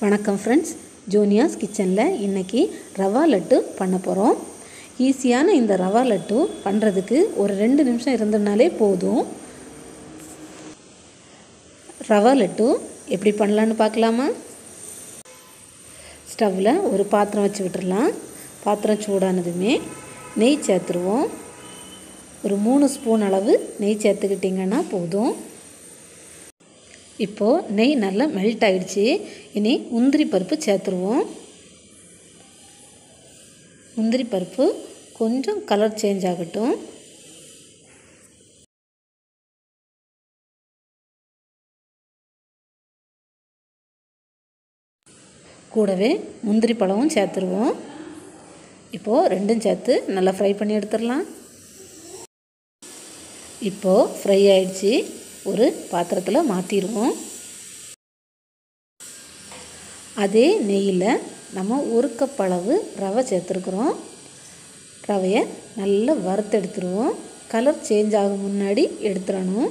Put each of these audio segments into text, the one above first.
வணக்கம் ஃப்ரெண்ட்ஸ் ஜூனியாஸ் கிச்சனில் இன்றைக்கி ரவா லட்டு பண்ண போகிறோம் ஈஸியான இந்த ரவா லட்டு பண்ணுறதுக்கு ஒரு ரெண்டு நிமிஷம் இருந்தனாலே போதும் ரவா லட்டு எப்படி பண்ணலான்னு பார்க்கலாமா ஸ்டவ்வில் ஒரு பாத்திரம் வச்சு விட்டுறலாம் பாத்திரம் சூடானதுமே நெய் சேர்த்துருவோம் ஒரு மூணு ஸ்பூன் அளவு நெய் சேர்த்துக்கிட்டிங்கன்னா போதும் இப்போது நெய் நல்லா மெல்ட் ஆகிடுச்சு இனி முந்திரி பருப்பு சேர்த்துருவோம் முந்திரி பருப்பு கொஞ்சம் கலர் சேஞ்ச் ஆகட்டும் கூடவே முந்திரி பழமும் சேர்த்துருவோம் இப்போது ரெண்டும் சேர்த்து நல்லா ஃப்ரை பண்ணி எடுத்துடலாம் இப்போது ஃப்ரை ஆயிடுச்சு ஒரு பாத்திரத்தில் மாற்றிடுவோம் அதே நெய்யில் நம்ம ஒரு கப் அளவு ரவை சேர்த்துருக்குறோம் ரவையை நல்லா வறுத்து எடுத்துருவோம் கலர் சேஞ்ச் ஆகும் முன்னாடி எடுத்துடணும்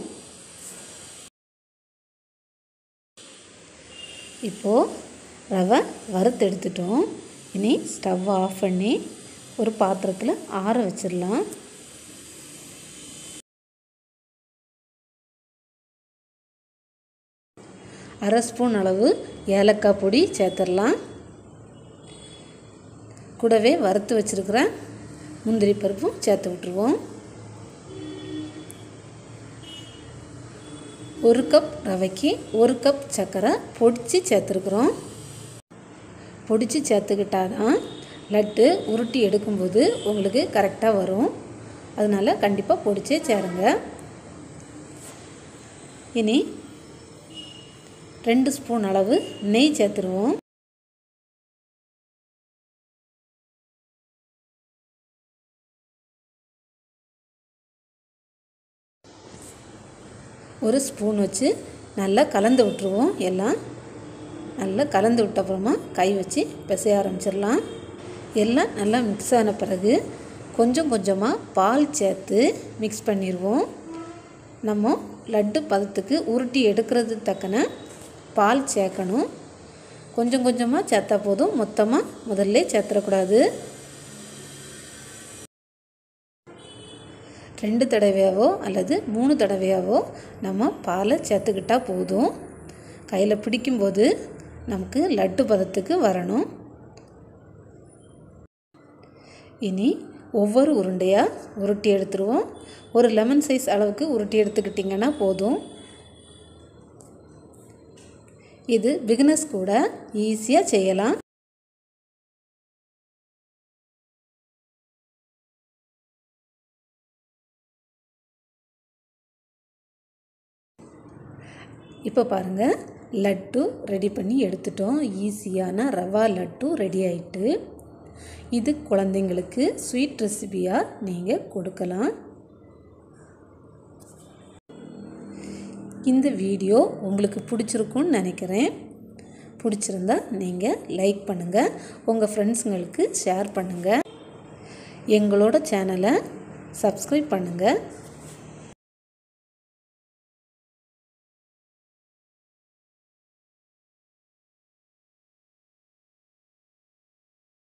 இப்போது ரவை வறுத்து எடுத்துட்டோம் இனி ஸ்டவ் ஆஃப் பண்ணி ஒரு பாத்திரத்தில் ஆற வச்சிடலாம் அரை ஸ்பூன் அளவு ஏலக்காய் பொடி சேர்த்துடலாம் கூடவே வறுத்து வச்சுருக்கிற முந்திரி பருப்பும் சேர்த்து விட்ருவோம் ஒரு கப் ரவைக்கு ஒரு கப் சர்க்கரை பொடிச்சு சேர்த்துருக்குறோம் பொடிச்சு சேர்த்துக்கிட்டாதான் லட்டு உருட்டி எடுக்கும்போது உங்களுக்கு கரெக்டாக வரும் அதனால் கண்டிப்பாக பொடிச்சே சேருங்க இனி ரெண்டு ஸ்பூன் அளவு நெய் சேர்த்துருவோம் ஒரு ஸ்பூன் வச்சு நல்லா கலந்து விட்டுருவோம் எல்லாம் நல்லா கலந்து விட்ட அப்புறமா கை வச்சு பிசைய ஆரம்பிச்சிடலாம் எல்லாம் நல்லா மிக்ஸ் ஆன பிறகு கொஞ்சம் கொஞ்சமாக பால் சேர்த்து மிக்ஸ் பண்ணிடுவோம் நம்ம லட்டு பதத்துக்கு உருட்டி எடுக்கிறது தக்கன பால் சேர்க்கணும் கொஞ்சம் கொஞ்சமாக சேர்த்தா போதும் மொத்தமாக முதல்ல சேர்த்துடக்கூடாது ரெண்டு தடவையாவோ அல்லது மூணு தடவையாவோ நம்ம பாலை சேர்த்துக்கிட்டால் போதும் கையில் பிடிக்கும்போது நமக்கு லட்டு பதத்துக்கு வரணும் இனி ஒவ்வொரு உருண்டையாக உருட்டி எடுத்துருவோம் ஒரு லெமன் சைஸ் அளவுக்கு உருட்டி எடுத்துக்கிட்டிங்கன்னா போதும் இது பிகினஸ் கூட ஈஸியாக செய்யலாம் இப்போ பாருங்கள் லட்டு ரெடி பண்ணி எடுத்துட்டோம் ஈஸியான ரவா லட்டு ரெடி ஆயிட்டு இது குழந்தைங்களுக்கு ஸ்வீட் ரெசிபியாக நீங்கள் கொடுக்கலாம் இந்த வீடியோ உங்களுக்கு பிடிச்சிருக்குன்னு நினைக்கிறேன் பிடிச்சிருந்தா நீங்கள் லைக் பண்ணுங்கள் உங்கள் ஃப்ரெண்ட்ஸுங்களுக்கு ஷேர் பண்ணுங்கள் எங்களோட சேனலை சப்ஸ்கிரைப் பண்ணுங்கள்